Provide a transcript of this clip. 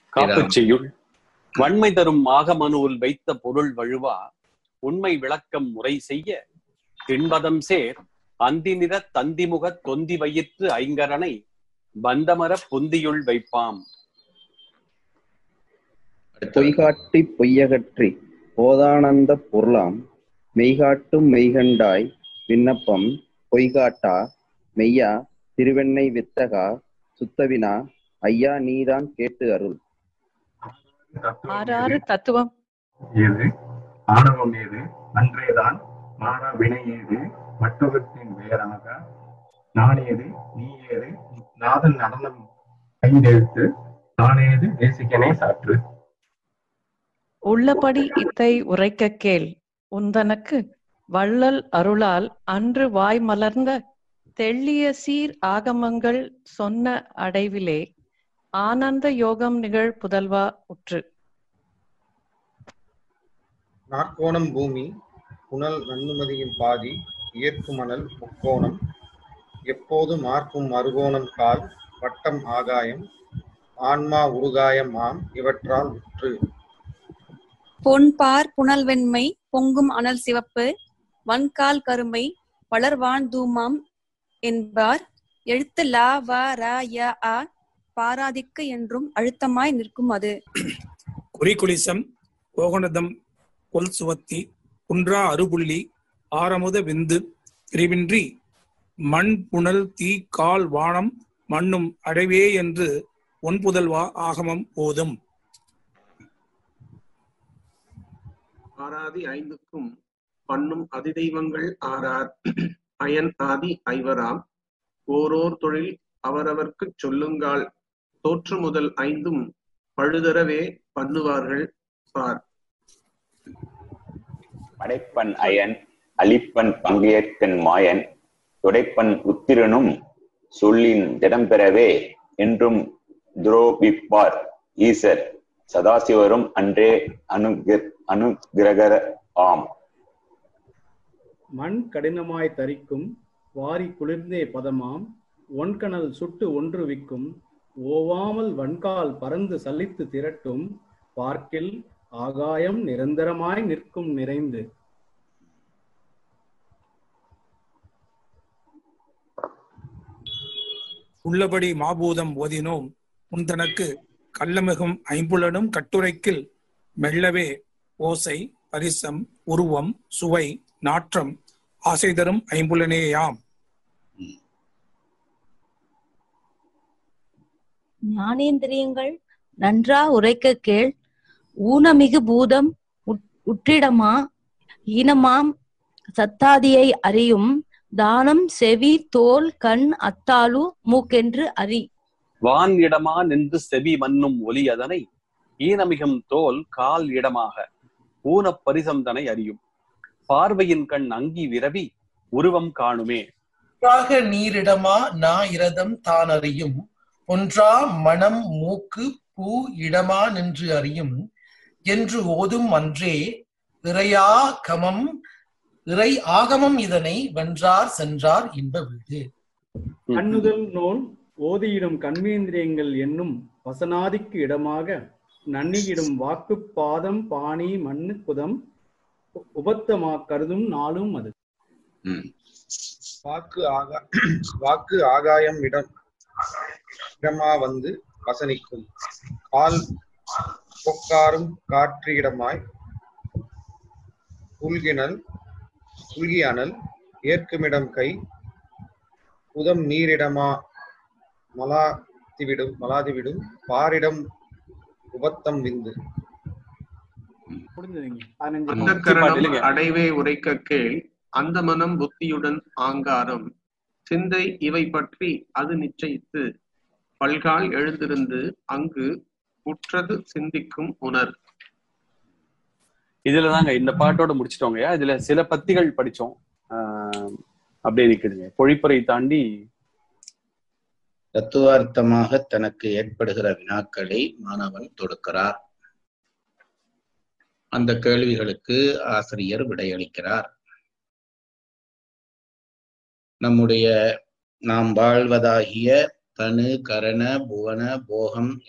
காப்புச் செய்யுள் வன்மை தரும் ஆகமனூல் வைத்த பொருள் வழுவா உண்மை விளக்கம் முறை செய்ய திண்பதம் சேர் அந்திநிற தந்திமுகத் தொந்தி வயிற்று ஐங்கரனை பந்தமர பொந்தியுள் வைப்பாம் பொய்காட்டி பொய்யகற்றி போதானந்த பொருளாம் மெய்காட்டும் மெய்கண்டாய் விண்ணப்பம் பொய்காட்டா மெய்யா திருவெண்ணை வித்தகா சுத்தவினா ஐயா நீதான் கேட்டு அருள் ஆறாறு தத்துவம் ஏது ஆணவம் ஏது அன்றேதான் மாறா வினை ஏது மற்றவற்றின் வேறாக நான் ஏது நீ ஏது நாதன் நடனம் கைதெழுத்து நானேது தேசிகனே சாற்று உள்ளபடி இத்தை உரைக்க கேள் உந்தனக்கு வள்ளல் அருளால் அன்று வாய் மலர்ந்த தெள்ளிய சீர் ஆகமங்கள் சொன்ன அடைவிலே ஆனந்த யோகம் நிகழ் புதல்வா உற்று நாற்கோணம் பூமி புனல் நன்னுமதியின் பாதி இயற்கு மணல் முக்கோணம் எப்போதும் மார்க்கும் மறுகோணம் கால் வட்டம் ஆகாயம் ஆன்மா உருகாயம் ஆம் இவற்றால் உற்று பொன்பார் புனல் வெண்மை பொங்கும் அனல் சிவப்பு வன்கால் கருமை வளர்வான் தூமாம் என்பார் எழுத்து லா வ ர ய அ பாராதிக்கு என்றும் அழுத்தமாய் நிற்கும் அது குறிக்குலிசம் கோகனதம் கொல் சுவத்தி குன்றா அருபுள்ளி ஆரமுத விந்து பிரிவின்றி மண் புனல் தீ கால் வானம் மண்ணும் அடைவே என்று ஒன்புதல்வா ஆகமம் ஓதும் ஆராதி ஐந்துக்கும் பண்ணும் அதிதெய்வங்கள் ஆறார் அயன் ஆதி ஐவராம் ஓரோர் தொழில் அவரவர்க்குச் சொல்லுங்கால் தோற்று முதல் ஐந்தும் பழுதரவே பண்ணுவார்கள் பார் படைப்பன் அயன் அழிப்பன் பங்கேற்கன் மாயன் துடைப்பன் உத்திரனும் சொல்லின் திடம்பெறவே என்றும் துரோபிப்பார் ஈசர் சதாசிவரும் அன்றே அனுகிர அனுகிரகர ஆம் மண் கடினமாய் தரிக்கும் வாரி குளிர்ந்தே பதமாம் ஒன்கணல் சுட்டு ஒன்று விக்கும் ஓவாமல் வன்கால் பறந்து சலித்து திரட்டும் பார்க்கில் ஆகாயம் நிரந்தரமாய் நிற்கும் நிறைந்து உள்ளபடி மாபூதம் ஓதினோம் உந்தனக்கு கள்ளமிகும் ஐம்புலனும் கட்டுரைக்கில் மெல்லவே ஓசை பரிசம் உருவம் சுவை நாற்றம் ஆசை தரும் ஐம்புலனேயாம் ஞானேந்திரியங்கள் நன்றா உரைக்க கேள் ஊனமிகு பூதம் உட்- உற்றிடமா ஈனமாம் சத்தாதியை அறியும் தானம் செவி தோல் கண் அத்தாலு மூக்கென்று அறி வான் இடமா நின்று செவி மன்னும் ஒலி அதனை ஈனமிகும் தோல் கால் இடமாக ஊனப் பரிசந்தனை அறியும் பார்வையின் கண் அங்கி விரவி உருவம் காணுமே ஒன்றாக நீரிடமா நா இரதம் தான் அறியும் ஒன்றா மனம் மூக்கு பூ இடமா நின்று அறியும் என்று ஓதும் அன்றே இறையா கமம் இறை ஆகமம் இதனை வென்றார் சென்றார் இன்ப வீடு கண்ணுதல் நூல் ஓதியிடும் கண்மேந்திரியங்கள் என்னும் வசனாதிக்கு இடமாக நன்னியிடும் வாக்கு பாதம் பாணி மண்ணு குதம் உ- உபத்தமா கருதும் நாளும் அது வாக்கு ஆகா வாக்கு ஆகாயம் இடம் இடமா வந்து வசனிக்கும் கால் பொக்காரும் காற்று இடமாய் உள்கிணல் உள்கி அனல் ஏற்குமிடம் கை உதம் நீரிடமா மலாதிவிடும் மலாதிவிடும் பாரிடம் உபத்தம் விந்து முடிஞ்சதுங்க பதினஞ்சு அந்த கரணம் அடைவே உரைக்க கேள் அந்த மனம் புத்தியுடன் ஆங்காரம் சிந்தை இவை பற்றி அது நிச்சயித்து பல்கால் எழுந்திருந்து அங்கு உற்றது சிந்திக்கும் உணர் இதுலதாங்க இந்த பாட்டோட முடிச்சிட்டோங்கய்யா இதுல சில பத்திகள் படிச்சோம் ஆஹ் அப்படியே நிக்குதுங்க பொழிப்புரை தாண்டி தத்துவார்த்தமாக தனக்கு ஏற்படுகிற வினாக்களை மாணவன் தொடுக்கிறார் அந்த கேள்விகளுக்கு ஆசிரியர் விடையளிக்கிறார் நம்முடைய நாம் வாழ்வதாகிய தனு கரண புவன போகம்